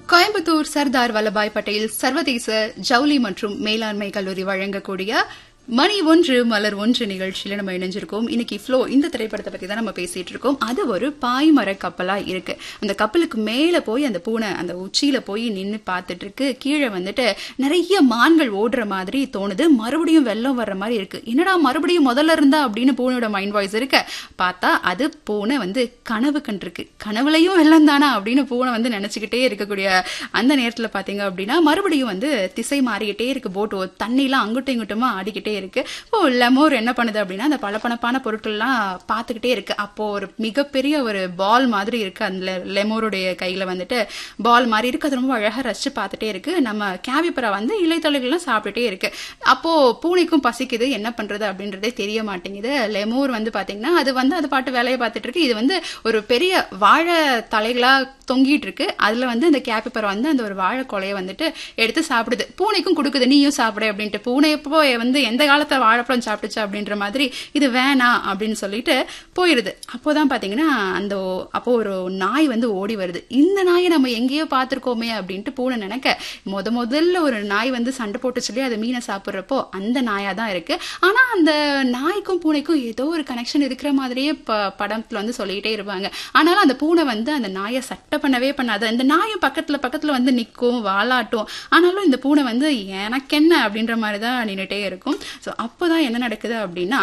கோயம்புத்தூர் சர்தார் வல்லபாய் பட்டேல் சர்வதேச ஜவுளி மற்றும் மேலாண்மை கல்லூரி வழங்கக்கூடிய மணி ஒன்று மலர் ஒன்று நிகழ்ச்சியில நம்ம இணைஞ்சிருக்கோம் இன்னைக்கு ஃப்ளோ இந்த திரைப்படத்தை பத்தி தான் நம்ம பேசிட்டு இருக்கோம் அது ஒரு பாய்மர கப்பலா இருக்கு அந்த கப்பலுக்கு மேல போய் அந்த பூனை அந்த உச்சியில போய் நின்னு பார்த்துட்டு இருக்கு கீழே வந்துட்டு நிறைய மான்கள் ஓடுற மாதிரி தோணுது மறுபடியும் வெள்ளம் வர்ற மாதிரி இருக்கு என்னடா மறுபடியும் முதல்ல இருந்தா அப்படின்னு பூனையோட மைண்ட் வாய்ஸ் இருக்கு பார்த்தா அது பூனை வந்து கனவு கண்டிருக்கு கனவுலையும் வெள்ளம் தானா அப்படின்னு பூனை வந்து நினைச்சுக்கிட்டே இருக்கக்கூடிய அந்த நேரத்துல பாத்தீங்க அப்படின்னா மறுபடியும் வந்து திசை மாறிக்கிட்டே இருக்கு போட் தண்ணிலாம் அங்கிட்டும் இங்கிட்டுமா ஆடிக்கிட்டே இருக்கு இப்போ லெமோர் என்ன பண்ணுது அப்படின்னா அந்த பளபளப்பான பொருட்கள்லாம் பார்த்துக்கிட்டே இருக்கு அப்போ ஒரு மிகப்பெரிய ஒரு பால் மாதிரி இருக்கு அந்த லெமோருடைய கையில வந்துட்டு பால் மாதிரி இருக்கு அது ரொம்ப அழகா ரசிச்சு பார்த்துட்டே இருக்கு நம்ம கேவிப்பரா வந்து இலைத்தலைகள்லாம் சாப்பிட்டுட்டே இருக்கு அப்போ பூனைக்கும் பசிக்குது என்ன பண்றது அப்படின்றதே தெரிய மாட்டேங்குது லெமோர் வந்து பாத்தீங்கன்னா அது வந்து அது பாட்டு வேலையை பார்த்துட்டு இருக்கு இது வந்து ஒரு பெரிய வாழை தலைகளா தொங்கிட்டு இருக்கு அதுல வந்து அந்த கேப்பிப்பரை வந்து அந்த ஒரு வாழை கொலையை வந்துட்டு எடுத்து சாப்பிடுது பூனைக்கும் கொடுக்குது நீயும் சாப்பிடு அப்படின்ட்டு பூனை எப்போ வந்து எந்த காலத்துல வாழைப்பழம் சாப்பிட்டுச்சு அப்படின்ற மாதிரி இது வேணாம் அப்படின்னு சொல்லிட்டு போயிருது அப்போதான் பாத்தீங்கன்னா அந்த அப்போ ஒரு நாய் வந்து ஓடி வருது இந்த நாயை நம்ம எங்கேயோ பார்த்திருக்கோமே அப்படின்ட்டு பூனை நினைக்க முத முதல்ல ஒரு நாய் வந்து சண்டை போட்டு சொல்லி அதை மீனை சாப்பிட்றப்போ அந்த நாயா தான் இருக்கு ஆனா அந்த நாய்க்கும் பூனைக்கும் ஏதோ ஒரு கனெக்ஷன் இருக்கிற மாதிரியே ப- படத்துல வந்து சொல்லிட்டே இருப்பாங்க ஆனாலும் அந்த பூனை வந்து அந்த நாயை சட்டை பண்ணவே பண்ணாது அந்த நாயும் பக்கத்துல பக்கத்துல வந்து நிற்கும் வாலாட்டும் ஆனாலும் இந்த பூனை வந்து எனக்கு என்ன அப்படின்ற மாதிரி தான் நின்றுட்டே இருக்கும் ஸோ அப்போதான் என்ன நடக்குது அப்படின்னா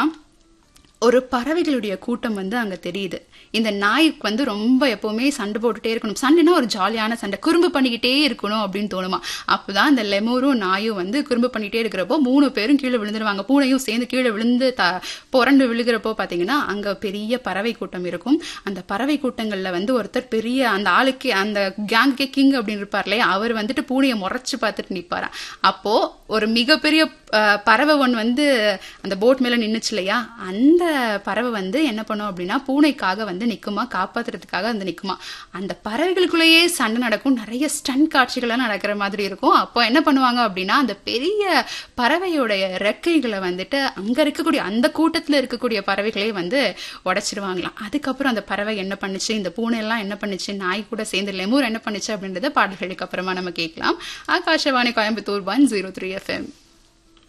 ஒரு பறவைகளுடைய கூட்டம் வந்து அங்க தெரியுது இந்த நாய்க்கு வந்து ரொம்ப எப்பவுமே சண்டை போட்டுட்டே இருக்கணும் சண்டைனா ஒரு ஜாலியான சண்டை குறும்பு பண்ணிக்கிட்டே இருக்கணும் அப்படின்னு தோணுமா அப்பதான் இந்த லெமோரும் நாயும் வந்து குறும்பு பண்ணிட்டே இருக்கிறப்போ மூணு பேரும் கீழே விழுந்துருவாங்க பூனையும் சேர்ந்து கீழே விழுந்து த புரண்டு விழுகிறப்போ பாத்தீங்கன்னா அங்க பெரிய பறவை கூட்டம் இருக்கும் அந்த பறவை கூட்டங்கள்ல வந்து ஒருத்தர் பெரிய அந்த ஆளுக்கு அந்த கேங்கே கிங் அப்படின்னு இருப்பார் இல்லையா அவர் வந்துட்டு பூனையை முறைச்சு பார்த்துட்டு நிப்பாராம் அப்போ ஒரு மிகப்பெரிய அஹ், பறவை ஒன்று வந்து அந்த போட் மேல நின்னுச்சு இல்லையா அந்த பறவை வந்து என்ன பண்ணும் அப்படின்னா பூனைக்காக வந்து நிக்குமா காப்பாத்துறதுக்காக வந்து நிக்குமா அந்த பறவைகளுக்குள்ளேயே சண்டை நடக்கும் நிறைய ஸ்டன் காட்சிகள்லாம் நடக்கிற மாதிரி இருக்கும் அப்போ என்ன பண்ணுவாங்க அப்படின்னா அந்த பெரிய பறவையோடைய ரெக்கைகளை வந்துட்டு அங்க இருக்கக்கூடிய அந்த கூட்டத்துல இருக்கக்கூடிய பறவைகளே வந்து உடைச்சிருவாங்களாம் அதுக்கப்புறம் அந்த பறவை என்ன பண்ணுச்சு இந்த பூனை எல்லாம் என்ன பண்ணுச்சு நாய் கூட சேர்ந்து லெமூர் என்ன பண்ணுச்சு அப்படின்றத பாடல்களுக்கு அப்புறமா நம்ம கேட்கலாம் Akashvani Coimbatore one zero three FM